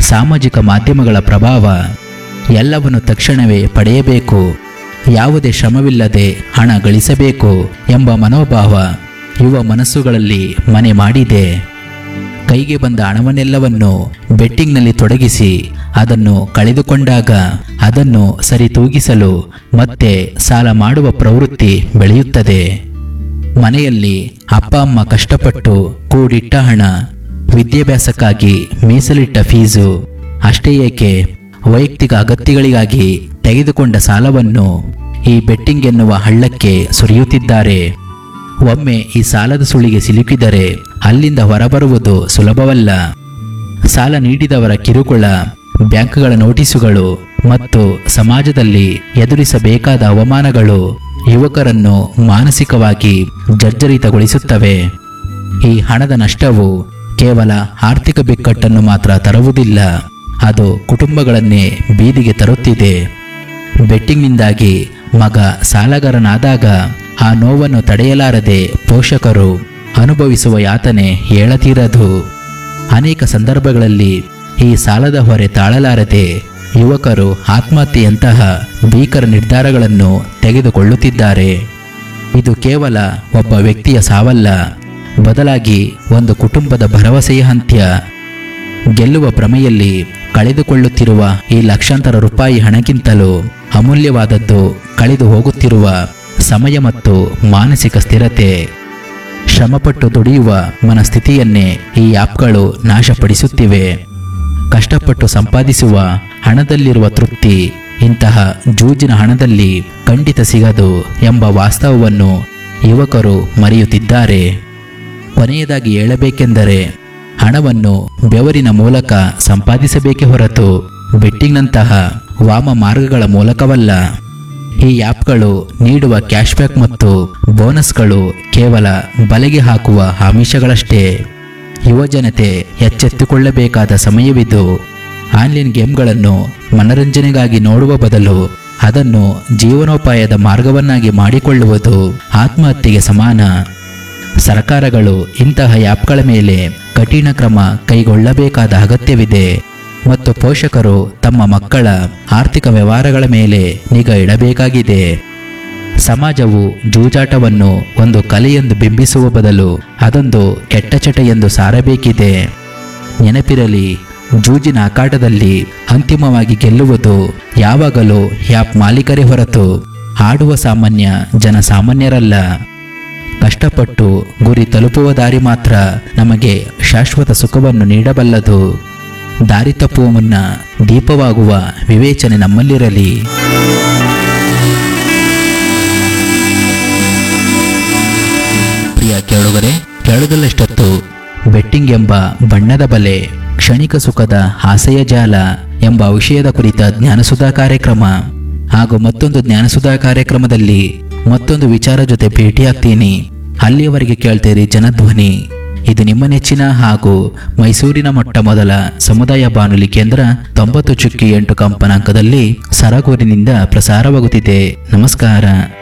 ಸಾಮಾಜಿಕ ಮಾಧ್ಯಮಗಳ ಪ್ರಭಾವ ಎಲ್ಲವನ್ನು ತಕ್ಷಣವೇ ಪಡೆಯಬೇಕು ಯಾವುದೇ ಶ್ರಮವಿಲ್ಲದೆ ಹಣ ಗಳಿಸಬೇಕು ಎಂಬ ಮನೋಭಾವ ಯುವ ಮನಸ್ಸುಗಳಲ್ಲಿ ಮನೆ ಮಾಡಿದೆ ಕೈಗೆ ಬಂದ ಹಣವನ್ನೆಲ್ಲವನ್ನು ಬೆಟ್ಟಿಂಗ್ನಲ್ಲಿ ತೊಡಗಿಸಿ ಅದನ್ನು ಕಳೆದುಕೊಂಡಾಗ ಅದನ್ನು ಸರಿತೂಗಿಸಲು ಮತ್ತೆ ಸಾಲ ಮಾಡುವ ಪ್ರವೃತ್ತಿ ಬೆಳೆಯುತ್ತದೆ ಮನೆಯಲ್ಲಿ ಅಪ್ಪ ಅಮ್ಮ ಕಷ್ಟಪಟ್ಟು ಕೂಡಿಟ್ಟ ಹಣ ವಿದ್ಯಾಭ್ಯಾಸಕ್ಕಾಗಿ ಮೀಸಲಿಟ್ಟ ಫೀಸು ಅಷ್ಟೇ ಏಕೆ ವೈಯಕ್ತಿಕ ಅಗತ್ಯಗಳಿಗಾಗಿ ತೆಗೆದುಕೊಂಡ ಸಾಲವನ್ನು ಈ ಬೆಟ್ಟಿಂಗ್ ಎನ್ನುವ ಹಳ್ಳಕ್ಕೆ ಸುರಿಯುತ್ತಿದ್ದಾರೆ ಒಮ್ಮೆ ಈ ಸಾಲದ ಸುಳಿಗೆ ಸಿಲುಕಿದರೆ ಅಲ್ಲಿಂದ ಹೊರಬರುವುದು ಸುಲಭವಲ್ಲ ಸಾಲ ನೀಡಿದವರ ಕಿರುಕುಳ ಬ್ಯಾಂಕ್ಗಳ ನೋಟಿಸುಗಳು ಮತ್ತು ಸಮಾಜದಲ್ಲಿ ಎದುರಿಸಬೇಕಾದ ಅವಮಾನಗಳು ಯುವಕರನ್ನು ಮಾನಸಿಕವಾಗಿ ಜರ್ಜರಿತಗೊಳಿಸುತ್ತವೆ ಈ ಹಣದ ನಷ್ಟವು ಕೇವಲ ಆರ್ಥಿಕ ಬಿಕ್ಕಟ್ಟನ್ನು ಮಾತ್ರ ತರುವುದಿಲ್ಲ ಅದು ಕುಟುಂಬಗಳನ್ನೇ ಬೀದಿಗೆ ತರುತ್ತಿದೆ ಬೆಟ್ಟಿಂಗ್ನಿಂದಾಗಿ ಮಗ ಸಾಲಗಾರನಾದಾಗ ಆ ನೋವನ್ನು ತಡೆಯಲಾರದೆ ಪೋಷಕರು ಅನುಭವಿಸುವ ಯಾತನೆ ಹೇಳತೀರದು ಅನೇಕ ಸಂದರ್ಭಗಳಲ್ಲಿ ಈ ಸಾಲದ ಹೊರೆ ತಾಳಲಾರದೆ ಯುವಕರು ಆತ್ಮಹತ್ಯೆಯಂತಹ ಭೀಕರ ನಿರ್ಧಾರಗಳನ್ನು ತೆಗೆದುಕೊಳ್ಳುತ್ತಿದ್ದಾರೆ ಇದು ಕೇವಲ ಒಬ್ಬ ವ್ಯಕ್ತಿಯ ಸಾವಲ್ಲ ಬದಲಾಗಿ ಒಂದು ಕುಟುಂಬದ ಭರವಸೆಯ ಅಂತ್ಯ ಗೆಲ್ಲುವ ಭ್ರಮೆಯಲ್ಲಿ ಕಳೆದುಕೊಳ್ಳುತ್ತಿರುವ ಈ ಲಕ್ಷಾಂತರ ರೂಪಾಯಿ ಹಣಕ್ಕಿಂತಲೂ ಅಮೂಲ್ಯವಾದದ್ದು ಕಳೆದು ಹೋಗುತ್ತಿರುವ ಸಮಯ ಮತ್ತು ಮಾನಸಿಕ ಸ್ಥಿರತೆ ಶ್ರಮಪಟ್ಟು ದುಡಿಯುವ ಮನಸ್ಥಿತಿಯನ್ನೇ ಈ ಆ್ಯಪ್ಗಳು ನಾಶಪಡಿಸುತ್ತಿವೆ ಕಷ್ಟಪಟ್ಟು ಸಂಪಾದಿಸುವ ಹಣದಲ್ಲಿರುವ ತೃಪ್ತಿ ಇಂತಹ ಜೂಜಿನ ಹಣದಲ್ಲಿ ಖಂಡಿತ ಸಿಗದು ಎಂಬ ವಾಸ್ತವವನ್ನು ಯುವಕರು ಮರೆಯುತ್ತಿದ್ದಾರೆ ಕೊನೆಯದಾಗಿ ಹೇಳಬೇಕೆಂದರೆ ಹಣವನ್ನು ಬೆವರಿನ ಮೂಲಕ ಸಂಪಾದಿಸಬೇಕೇ ಹೊರತು ಬೆಟ್ಟಿಂಗ್ನಂತಹ ವಾಮ ಮಾರ್ಗಗಳ ಮೂಲಕವಲ್ಲ ಈ ಆ್ಯಪ್ಗಳು ನೀಡುವ ಕ್ಯಾಶ್ಬ್ಯಾಕ್ ಮತ್ತು ಬೋನಸ್ಗಳು ಕೇವಲ ಬಲೆಗೆ ಹಾಕುವ ಆಮಿಷಗಳಷ್ಟೇ ಯುವಜನತೆ ಎಚ್ಚೆತ್ತುಕೊಳ್ಳಬೇಕಾದ ಸಮಯವಿದು ಆನ್ಲೈನ್ ಗೇಮ್ಗಳನ್ನು ಮನರಂಜನೆಗಾಗಿ ನೋಡುವ ಬದಲು ಅದನ್ನು ಜೀವನೋಪಾಯದ ಮಾರ್ಗವನ್ನಾಗಿ ಮಾಡಿಕೊಳ್ಳುವುದು ಆತ್ಮಹತ್ಯೆಗೆ ಸಮಾನ ಸರ್ಕಾರಗಳು ಇಂತಹ ಆ್ಯಪ್ಗಳ ಮೇಲೆ ಕಠಿಣ ಕ್ರಮ ಕೈಗೊಳ್ಳಬೇಕಾದ ಅಗತ್ಯವಿದೆ ಮತ್ತು ಪೋಷಕರು ತಮ್ಮ ಮಕ್ಕಳ ಆರ್ಥಿಕ ವ್ಯವಹಾರಗಳ ಮೇಲೆ ನಿಗಾ ಇಡಬೇಕಾಗಿದೆ ಸಮಾಜವು ಜೂಜಾಟವನ್ನು ಒಂದು ಕಲೆಯೆಂದು ಬಿಂಬಿಸುವ ಬದಲು ಅದೊಂದು ಕೆಟ್ಟ ಚಟ ಎಂದು ಸಾರಬೇಕಿದೆ ನೆನಪಿರಲಿ ಜೂಜಿನ ಆಕಾಟದಲ್ಲಿ ಅಂತಿಮವಾಗಿ ಗೆಲ್ಲುವುದು ಯಾವಾಗಲೂ ಆ್ಯಪ್ ಮಾಲೀಕರೇ ಹೊರತು ಆಡುವ ಸಾಮಾನ್ಯ ಜನಸಾಮಾನ್ಯರಲ್ಲ ಕಷ್ಟಪಟ್ಟು ಗುರಿ ತಲುಪುವ ದಾರಿ ಮಾತ್ರ ನಮಗೆ ಶಾಶ್ವತ ಸುಖವನ್ನು ನೀಡಬಲ್ಲದು ದಾರಿ ತಪ್ಪುವ ಮುನ್ನ ದೀಪವಾಗುವ ವಿವೇಚನೆ ನಮ್ಮಲ್ಲಿರಲಿ ಪ್ರಿಯ ಕೇಳುಗರೆ ಕೇಳುವುದಲ್ಲಷ್ಟೊತ್ತು ಬೆಟ್ಟಿಂಗ್ ಎಂಬ ಬಣ್ಣದ ಬಲೆ ಕ್ಷಣಿಕ ಸುಖದ ಆಸೆಯ ಜಾಲ ಎಂಬ ವಿಷಯದ ಕುರಿತ ಜ್ಞಾನಸುಧಾ ಕಾರ್ಯಕ್ರಮ ಹಾಗೂ ಮತ್ತೊಂದು ಜ್ಞಾನಸುಧಾ ಕಾರ್ಯಕ್ರಮದಲ್ಲಿ ಮತ್ತೊಂದು ವಿಚಾರ ಜೊತೆ ಭೇಟಿಯಾಗ್ತೀನಿ ಅಲ್ಲಿಯವರೆಗೆ ಕೇಳ್ತೀರಿ ಜನಧ್ವನಿ ಇದು ನಿಮ್ಮ ನೆಚ್ಚಿನ ಹಾಗೂ ಮೈಸೂರಿನ ಮೊಟ್ಟ ಮೊದಲ ಸಮುದಾಯ ಬಾನುಲಿ ಕೇಂದ್ರ ತೊಂಬತ್ತು ಚುಕ್ಕಿ ಎಂಟು ಕಂಪನಾಂಕದಲ್ಲಿ ಸರಗೂರಿನಿಂದ ಪ್ರಸಾರವಾಗುತ್ತಿದೆ ನಮಸ್ಕಾರ